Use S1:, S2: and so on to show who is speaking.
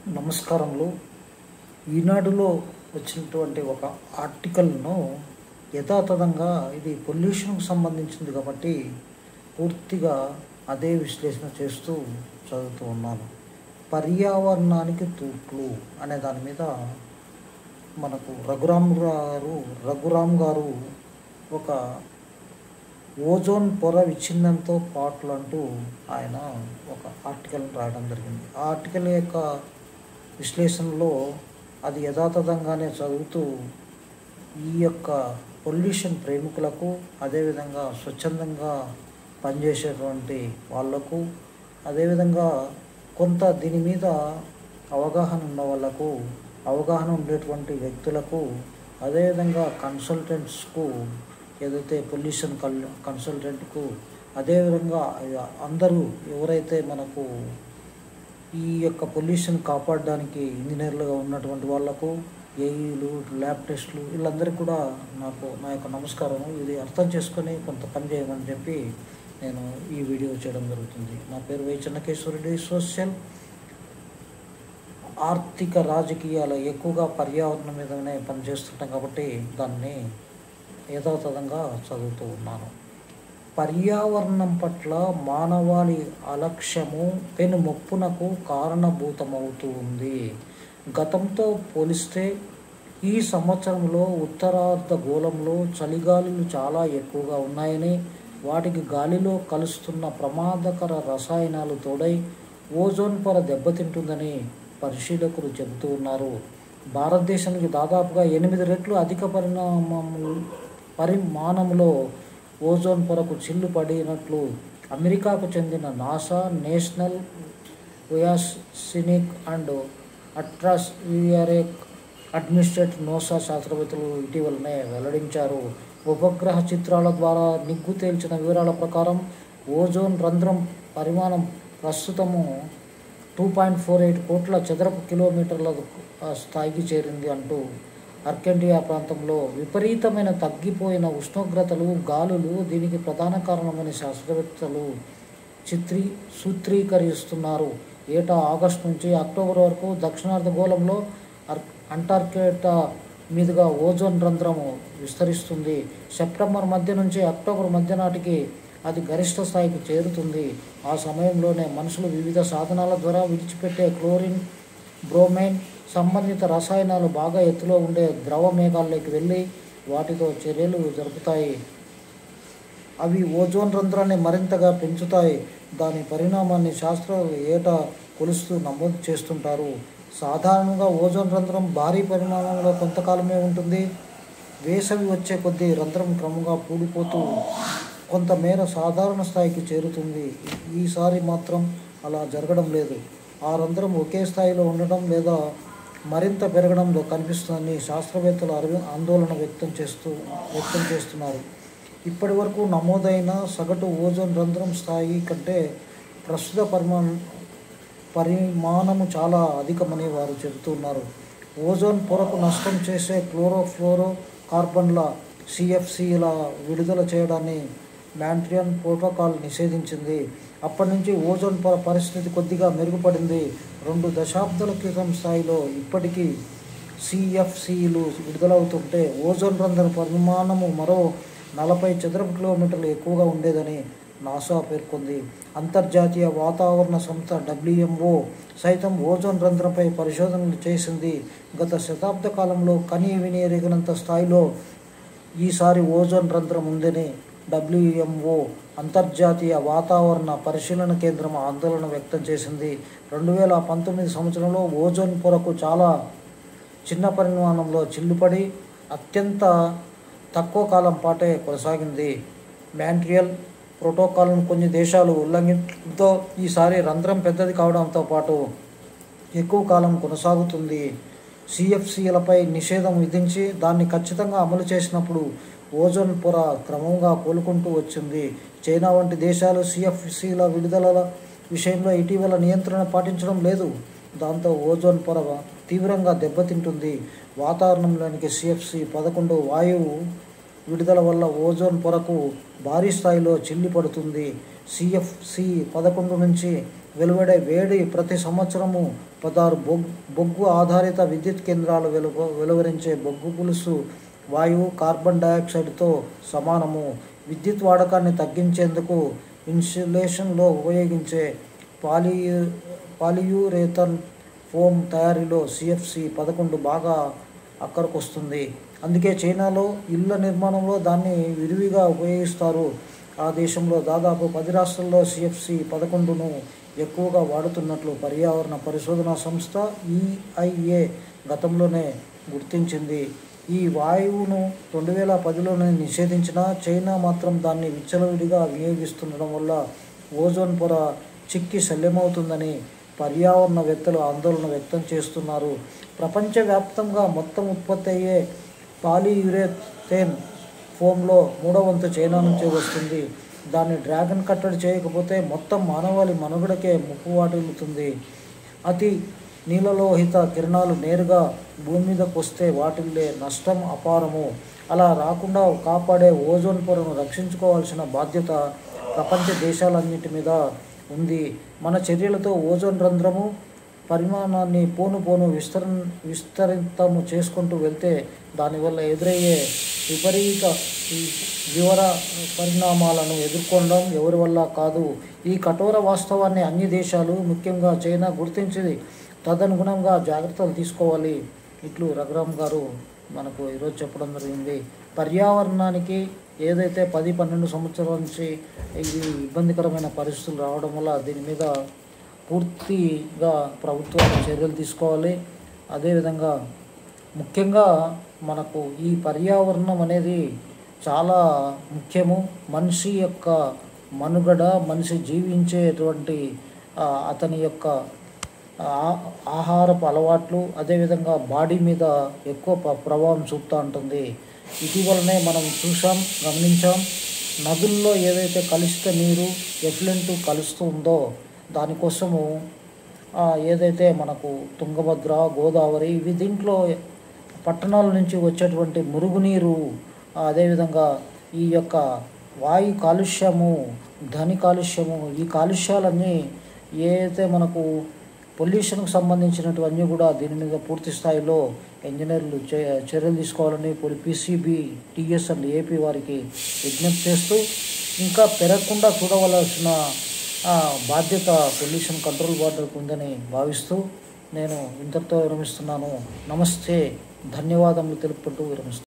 S1: నమస్కారములు ఈనాడులో వచ్చినటువంటి ఒక ఆర్టికల్ను యథాతథంగా ఇది పొల్యూషన్కు సంబంధించింది కాబట్టి పూర్తిగా అదే విశ్లేషణ చేస్తూ చదువుతూ ఉన్నాను పర్యావరణానికి తూట్లు అనే దాని మీద మనకు రఘురామ్ గారు రఘురామ్ గారు ఒక ఓజోన్ పొర విచ్ఛిన్నంతో పాటలు అంటూ ఆయన ఒక ఆర్టికల్ రాయడం జరిగింది ఆ ఆర్టికల్ యొక్క విశ్లేషణలో అది యథాతథంగానే చదువుతూ ఈ యొక్క పొల్యూషన్ ప్రేమికులకు అదేవిధంగా స్వచ్ఛందంగా పనిచేసేటువంటి వాళ్లకు అదేవిధంగా కొంత దీని మీద అవగాహన ఉన్న వాళ్ళకు అవగాహన ఉండేటువంటి వ్యక్తులకు అదేవిధంగా కన్సల్టెంట్స్కు ఏదైతే పొల్యూషన్ కల్ కన్సల్టెంట్కు అదేవిధంగా అందరూ ఎవరైతే మనకు ఈ యొక్క పొల్యూషన్ కాపాడడానికి ఇంజనీర్లుగా ఉన్నటువంటి వాళ్లకు ఏఈలు ల్యాబ్ టెస్టులు వీళ్ళందరికీ కూడా నాకు నా యొక్క నమస్కారం ఇది అర్థం చేసుకొని కొంత పని చేయమని చెప్పి నేను ఈ వీడియో చేయడం జరుగుతుంది నా పేరు వై చెన్నకేశ్వరుడి సోషల్ ఆర్థిక రాజకీయాలు ఎక్కువగా పర్యావరణం మీదనే పనిచేస్తుంటాం కాబట్టి దాన్ని యథాతథంగా చదువుతూ ఉన్నాను పర్యావరణం పట్ల మానవాళి అలక్ష్యము పెను మొప్పునకు కారణభూతమవుతూ ఉంది గతంతో పోలిస్తే ఈ సంవత్సరంలో ఉత్తరార్ధ గోళంలో చలిగాలులు చాలా ఎక్కువగా ఉన్నాయని వాటికి గాలిలో కలుస్తున్న ప్రమాదకర రసాయనాలు తోడై ఓజోన్ పొర దెబ్బతింటుందని పరిశీలకులు చెబుతూ ఉన్నారు భారతదేశానికి దాదాపుగా ఎనిమిది రెట్లు అధిక పరిణామము పరిమాణంలో ఓజోన్ పొరకు చిల్లు పడినట్లు అమెరికాకు చెందిన NASA national oceanic and atmospheric administrative NOAA శాస్త్రవేత్తలు ఇటీవలనే వెల్లడించారు ఉపగ్రహ చిత్రాల ద్వారా నిగ్గు తేల్చిన వివరాల ప్రకారం ఓజోన్ రంధ్రం పరిమాణం ప్రస్తుతము టూ పాయింట్ ఫోర్ ఎయిట్ కోట్ల చదరపు కిలోమీటర్ల స్థాయికి చేరింది అంటూ అర్కెంటియా ప్రాంతంలో విపరీతమైన తగ్గిపోయిన ఉష్ణోగ్రతలు గాలులు దీనికి ప్రధాన కారణమని శాస్త్రవేత్తలు చిత్రీ సూత్రీకరిస్తున్నారు ఏటా ఆగస్టు నుంచి అక్టోబర్ వరకు దక్షిణార్ధగోళంలో అంటార్కిటా మీదుగా ఓజోన్ రంధ్రము విస్తరిస్తుంది సెప్టెంబర్ మధ్య నుంచి అక్టోబర్ మధ్య నాటికి అది గరిష్ట స్థాయికి చేరుతుంది ఆ సమయంలోనే మనుషులు వివిధ సాధనాల ద్వారా విడిచిపెట్టే క్లోరిన్ బ్రోమైన్ సంబంధిత రసాయనాలు బాగా ఎత్తులో ఉండే ద్రవ మేఘాల్లోకి వెళ్ళి వాటితో చర్యలు జరుపుతాయి అవి ఓజోన్ రంధ్రాన్ని మరింతగా పెంచుతాయి దాని పరిణామాన్ని శాస్త్రాలు ఏటా కొలుస్తూ నమోదు చేస్తుంటారు సాధారణంగా ఓజోన్ రంధ్రం భారీ పరిమాణంలో కొంతకాలమే ఉంటుంది వేసవి వచ్చే కొద్దీ రంధ్రం క్రమంగా పూడిపోతూ కొంతమేర సాధారణ స్థాయికి చేరుతుంది ఈసారి మాత్రం అలా జరగడం లేదు ఆ రంధ్రం ఒకే స్థాయిలో ఉండడం లేదా మరింత పెరగడంలో కనిపిస్తుందని శాస్త్రవేత్తలు అరవి ఆందోళన వ్యక్తం చేస్తూ వ్యక్తం చేస్తున్నారు ఇప్పటి వరకు నమోదైన సగటు ఓజోన్ రంధ్రం స్థాయి కంటే ప్రస్తుత పరిమాణం పరిమాణము చాలా అధికమని వారు చెబుతున్నారు ఓజోన్ పొరకు నష్టం చేసే క్లోరోఫ్లోరో కార్బన్ల సిఎఫ్సిల విడుదల చేయడాన్ని మ్యాంట్రియన్ ప్రోటోకాల్ నిషేధించింది అప్పటి నుంచి ఓజోన్ పొర పరిస్థితి కొద్దిగా మెరుగుపడింది రెండు దశాబ్దాల క్రితం స్థాయిలో ఇప్పటికీ సిఎఫ్సిలు విడుదలవుతుంటే ఓజోన్ రంధ్ర పరిమాణము మరో నలభై చదరపు కిలోమీటర్లు ఎక్కువగా ఉండేదని నాసా పేర్కొంది అంతర్జాతీయ వాతావరణ సంస్థ డబ్ల్యూఎంఓ సైతం ఓజోన్ రంధ్రంపై పరిశోధనలు చేసింది గత శతాబ్ద కాలంలో కనీ వినియరిగినంత స్థాయిలో ఈసారి ఓజోన్ రంధ్రం ఉందని డబ్ల్యూఎంఓ అంతర్జాతీయ వాతావరణ పరిశీలన కేంద్రం ఆందోళన వ్యక్తం చేసింది రెండు వేల పంతొమ్మిది సంవత్సరంలో ఓజోన్ పొరకు చాలా చిన్న పరిమాణంలో చిల్లుపడి అత్యంత తక్కువ కాలం పాటే కొనసాగింది మ్యాంట్రియల్ ప్రోటోకాల్ను కొన్ని దేశాలు ఉల్లంఘించడంతో ఈసారి రంధ్రం పెద్దది కావడంతో పాటు ఎక్కువ కాలం కొనసాగుతుంది సిఎఫ్సిలపై నిషేధం విధించి దాన్ని ఖచ్చితంగా అమలు చేసినప్పుడు ఓజోన్ పొర క్రమంగా కోలుకుంటూ వచ్చింది చైనా వంటి దేశాలు సిఎఫ్సిల విడుదల విషయంలో ఇటీవల నియంత్రణ పాటించడం లేదు దాంతో ఓజోన్ పొర తీవ్రంగా దెబ్బతింటుంది వాతావరణంలోనికి సిఎఫ్సి పదకొండు వాయువు విడుదల వల్ల ఓజోన్ పొరకు భారీ స్థాయిలో చిల్లి పడుతుంది సిఎఫ్సి పదకొండు నుంచి వెలువడే వేడి ప్రతి సంవత్సరము పదహారు బొగ్గు బొగ్గు ఆధారిత విద్యుత్ కేంద్రాలు వెలువ వెలువరించే బొగ్గు పులుసు వాయువు కార్బన్ డయాక్సైడ్తో సమానము విద్యుత్ వాడకాన్ని తగ్గించేందుకు ఇన్సులేషన్లో ఉపయోగించే పాలి పాలియూరేథన్ ఫోమ్ తయారీలో సిఎఫ్సి పదకొండు బాగా అక్కడికొస్తుంది అందుకే చైనాలో ఇళ్ళ నిర్మాణంలో దాన్ని విరివిగా ఉపయోగిస్తారు ఆ దేశంలో దాదాపు పది రాష్ట్రాల్లో సిఎఫ్సి పదకొండును ఎక్కువగా వాడుతున్నట్లు పర్యావరణ పరిశోధనా సంస్థ ఈఐఏ గతంలోనే గుర్తించింది ఈ వాయువును రెండు వేల పదిలోనే నిషేధించిన చైనా మాత్రం దాన్ని విచ్చలవిడిగా వినియోగిస్తుండడం వల్ల ఓజోన్ పొర చిక్కి శల్యమవుతుందని పర్యావరణవేత్తలు ఆందోళన వ్యక్తం చేస్తున్నారు ప్రపంచవ్యాప్తంగా మొత్తం ఉత్పత్తి అయ్యే పాలియురేథేన్ ఫోమ్లో మూడో వంతు చైనా నుంచే వస్తుంది దాన్ని డ్రాగన్ కట్టడి చేయకపోతే మొత్తం మానవాళి మనుగడకే ముప్పు వాటిల్లుతుంది అతి నీలలోహిత కిరణాలు నేరుగా భూమి మీదకు వస్తే వాటిల్లే నష్టం అపారము అలా రాకుండా కాపాడే ఓజోన్ పొరను రక్షించుకోవాల్సిన బాధ్యత ప్రపంచ దేశాలన్నింటి మీద ఉంది మన చర్యలతో ఓజోన్ రంధ్రము పరిమాణాన్ని పోను పోను విస్తర విస్తరితము చేసుకుంటూ వెళ్తే దానివల్ల ఎదురయ్యే విపరీత ఈ వివర పరిణామాలను ఎదుర్కొనడం ఎవరి వల్ల కాదు ఈ కఠోర వాస్తవాన్ని అన్ని దేశాలు ముఖ్యంగా చైనా గుర్తించింది తదనుగుణంగా జాగ్రత్తలు తీసుకోవాలి ఇట్లు రఘురామ్ గారు మనకు ఈరోజు చెప్పడం జరిగింది పర్యావరణానికి ఏదైతే పది పన్నెండు సంవత్సరాల నుంచి ఇది ఇబ్బందికరమైన పరిస్థితులు రావడం వల్ల దీని మీద పూర్తిగా ప్రభుత్వాలు చర్యలు తీసుకోవాలి అదేవిధంగా ముఖ్యంగా మనకు ఈ పర్యావరణం అనేది చాలా ముఖ్యము మనిషి యొక్క మనుగడ మనిషి జీవించేటువంటి ఆ, అతని యొక్క ఆ- ఆహారపు అలవాట్లు అదేవిధంగా బాడీ మీద ఎక్కువ ప- ప్రభావం చూపుతూ ఉంటుంది ఇటీవలనే మనం చూసాం గమనించాం నదుల్లో ఏదైతే కలుషిత నీరు ఎఫ్లెంట్ కలుస్తూ ఉందో దానికోసము ఆ, ఏదైతే మనకు తుంగభద్ర గోదావరి ఇవి దీంట్లో పట్టణాల నుంచి వచ్చేటువంటి మురుగునీరు ఆ, అదేవిధంగా ఈ యొక్క వాయు కాలుష్యము ధ్వని కాలుష్యము ఈ కాలుష్యాలన్నీ ఏదైతే మనకు పొల్యూషన్కి సంబంధించినటువన్నీ కూడా దీని మీద పూర్తి స్థాయిలో ఇంజనీర్లు చే చర్యలు తీసుకోవాలని ఇప్పుడు పీసీబీ టీఎస్ అండ్ ఏపీ వారికి విజ్ఞప్తి చేస్తూ ఇంకా పెరగకుండా చూడవలసిన ఆ, బాధ్యత పొల్యూషన్ కంట్రోల్ బోర్డుకు ఉందని భావిస్తూ నేను ఇంతటితో విరమిస్తున్నాను నమస్తే ధన్యవాదములు తెలుపుకుంటూ విరమిస్తున్నాను